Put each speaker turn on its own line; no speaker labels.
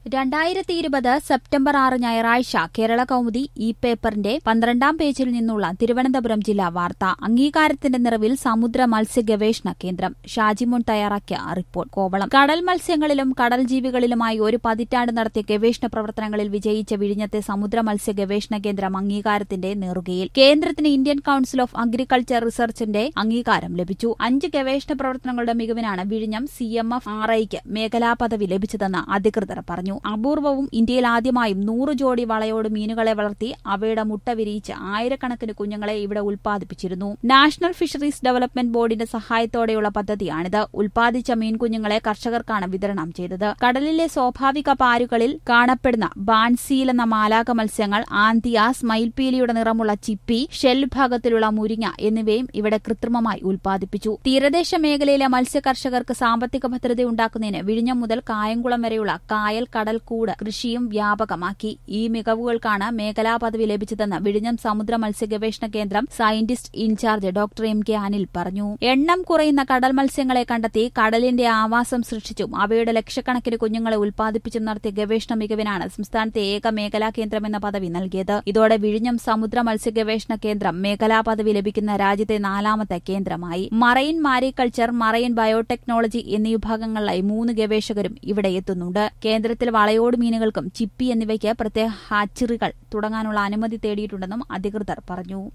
രണ്ടായിരത്തി ഇരുപത് സെപ്റ്റംബർ ആറ് ഞായറാഴ്ച കേരള കൗമുദി ഈ പേപ്പറിന്റെ പന്ത്രണ്ടാം പേജിൽ നിന്നുള്ള തിരുവനന്തപുരം ജില്ലാ വാർത്ത അംഗീകാരത്തിന്റെ നിറവിൽ സമുദ്ര മത്സ്യ ഗവേഷണ കേന്ദ്രം ഷാജിമോൻ തയ്യാറാക്കിയ റിപ്പോർട്ട് കോവളം കടൽ മത്സ്യങ്ങളിലും കടൽ ജീവികളിലുമായി ഒരു പതിറ്റാണ്ട് നടത്തിയ ഗവേഷണ പ്രവർത്തനങ്ങളിൽ വിജയിച്ച വിഴിഞ്ഞത്തെ സമുദ്ര മത്സ്യ ഗവേഷണ കേന്ദ്രം അംഗീകാരത്തിന്റെ നെറുകയിൽ കേന്ദ്രത്തിന് ഇന്ത്യൻ കൌൺസിൽ ഓഫ് അഗ്രികൾച്ചർ റിസർച്ചിന്റെ അംഗീകാരം ലഭിച്ചു അഞ്ച് ഗവേഷണ പ്രവർത്തനങ്ങളുടെ മികവിനാണ് വിഴിഞ്ഞം സി എം എഫ് ആർ ഐക്ക് മേഖലാ പദവി ലഭിച്ചതെന്ന് അധികൃതർ പറഞ്ഞു അപൂർവവും ഇന്ത്യയിൽ ആദ്യമായും നൂറ് ജോഡി വളയോട് മീനുകളെ വളർത്തി അവയുടെ മുട്ട വിരിയിച്ച് ആയിരക്കണക്കിന് കുഞ്ഞുങ്ങളെ ഇവിടെ ഉൽപ്പാദിപ്പിച്ചിരുന്നു നാഷണൽ ഫിഷറീസ് ഡെവലപ്മെന്റ് ബോർഡിന്റെ സഹായത്തോടെയുള്ള പദ്ധതിയാണിത് ഉൽപ്പാദിച്ച മീൻകുഞ്ഞുങ്ങളെ കർഷകർക്കാണ് വിതരണം ചെയ്തത് കടലിലെ സ്വാഭാവിക പാരുകളിൽ കാണപ്പെടുന്ന ബാൻസീൽ എന്ന മാലാക മത്സ്യങ്ങൾ ആന്തിയാസ് മയിൽപീലിയുടെ നിറമുള്ള ചിപ്പി ഷെൽ ഭാഗത്തിലുള്ള മുരിങ്ങ എന്നിവയും ഇവിടെ കൃത്രിമമായി ഉൽപ്പാദിപ്പിച്ചു തീരദേശ മേഖലയിലെ മത്സ്യ കർഷകർക്ക് സാമ്പത്തിക ഭദ്രതയുണ്ടാക്കുന്നതിന് വിഴിഞ്ഞം മുതൽ കായംകുളം വരെയുള്ള കായൽ കടൽ കൂട് കൃഷിയും വ്യാപകമാക്കി ഈ മികവുകൾക്കാണ് മേഖലാ പദവി ലഭിച്ചതെന്ന് വിഴിഞ്ഞം സമുദ്ര മത്സ്യ ഗവേഷണ കേന്ദ്രം scientist in charge doctor M K Anil പറഞ്ഞു എണ്ണം കുറയുന്ന കടൽ മത്സ്യങ്ങളെ കണ്ടെത്തി കടലിന്റെ ആവാസം സൃഷ്ടിച്ചും അവയുടെ ലക്ഷക്കണക്കിന് കുഞ്ഞുങ്ങളെ ഉൽപ്പാദിപ്പിച്ചും നടത്തിയ ഗവേഷണ മികവിനാണ് സംസ്ഥാനത്തെ ഏക മേഖലാ കേന്ദ്രം എന്ന പദവി നൽകിയത് ഇതോടെ വിഴിഞ്ഞം സമുദ്ര മത്സ്യ ഗവേഷണ കേന്ദ്രം മേഖലാ പദവി ലഭിക്കുന്ന രാജ്യത്തെ നാലാമത്തെ കേന്ദ്രമായി മറൈൻ മാരികൾച്ചർ മറൈൻ ബയോടെക്നോളജി എന്നീ വിഭാഗങ്ങളിലായി മൂന്ന് ഗവേഷകരും ഇവിടെ എത്തുന്നുണ്ട് കേന്ദ്രത്തിൽ വളയോട് മീനുകൾക്കും ചിപ്പി എന്നിവയ്ക്ക് പ്രത്യേക ഹാച്ചറികൾ തുടങ്ങാനുള്ള അനുമതി തേടിയിട്ടുണ്ടെന്നും അധികൃതർ പറഞ്ഞു